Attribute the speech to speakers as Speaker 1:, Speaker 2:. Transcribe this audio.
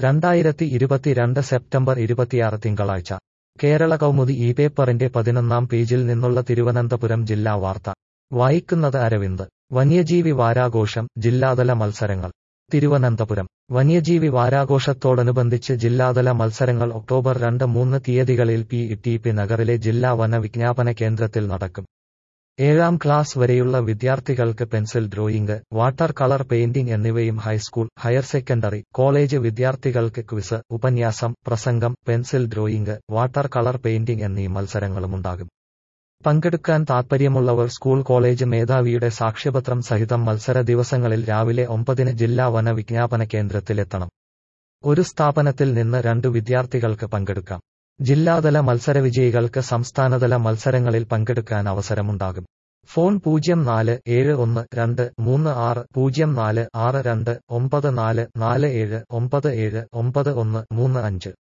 Speaker 1: രണ്ടായിരത്തി ഇരുപത്തിരണ്ട് സെപ്റ്റംബർ ഇരുപത്തിയാറ് തിങ്കളാഴ്ച കേരള കൗമുദി ഈ പേപ്പറിന്റെ പതിനൊന്നാം പേജിൽ നിന്നുള്ള തിരുവനന്തപുരം ജില്ലാ വാർത്ത വായിക്കുന്നത് അരവിന്ദ് വന്യജീവി വാരാഘോഷം ജില്ലാതല മത്സരങ്ങൾ തിരുവനന്തപുരം വന്യജീവി വാരാഘോഷത്തോടനുബന്ധിച്ച് ജില്ലാതല മത്സരങ്ങൾ ഒക്ടോബർ രണ്ട് മൂന്ന് തീയതികളിൽ പി ടി പി നഗറിലെ ജില്ലാ വന വിജ്ഞാപന കേന്ദ്രത്തിൽ നടക്കും ഏഴാം ക്ലാസ് വരെയുള്ള വിദ്യാർത്ഥികൾക്ക് pencil drawing water colour painting എന്നിവയും ഹൈസ്കൂൾ ഹയർ സെക്കൻഡറി കോളേജ് വിദ്യാർത്ഥികൾക്ക് ക്വിസ് ഉപന്യാസം പ്രസംഗം pencil drawing water colour painting എന്നീ മത്സരങ്ങളുമുണ്ടാകും പങ്കെടുക്കാൻ താൽപ്പര്യമുള്ളവർ സ്കൂൾ കോളേജ് മേധാവിയുടെ സാക്ഷ്യപത്രം സഹിതം മത്സര ദിവസങ്ങളിൽ രാവിലെ ഒമ്പതിന് ജില്ലാ വന വിജ്ഞാപന കേന്ദ്രത്തിലെത്തണം ഒരു സ്ഥാപനത്തിൽ നിന്ന് രണ്ടു വിദ്യാർത്ഥികൾക്ക് പങ്കെടുക്കാം ജില്ലാതല മത്സരവിജയികൾക്ക് സംസ്ഥാനതല മത്സരങ്ങളിൽ പങ്കെടുക്കാൻ അവസരമുണ്ടാകും ഫോൺ പൂജ്യം നാല് ഏഴ് ഒന്ന് രണ്ട് മൂന്ന് ആറ് പൂജ്യം നാല് ആറ് രണ്ട് ഒമ്പത് നാല് നാല് ഏഴ് ഒമ്പത് ഏഴ് ഒമ്പത് ഒന്ന് മൂന്ന് അഞ്ച്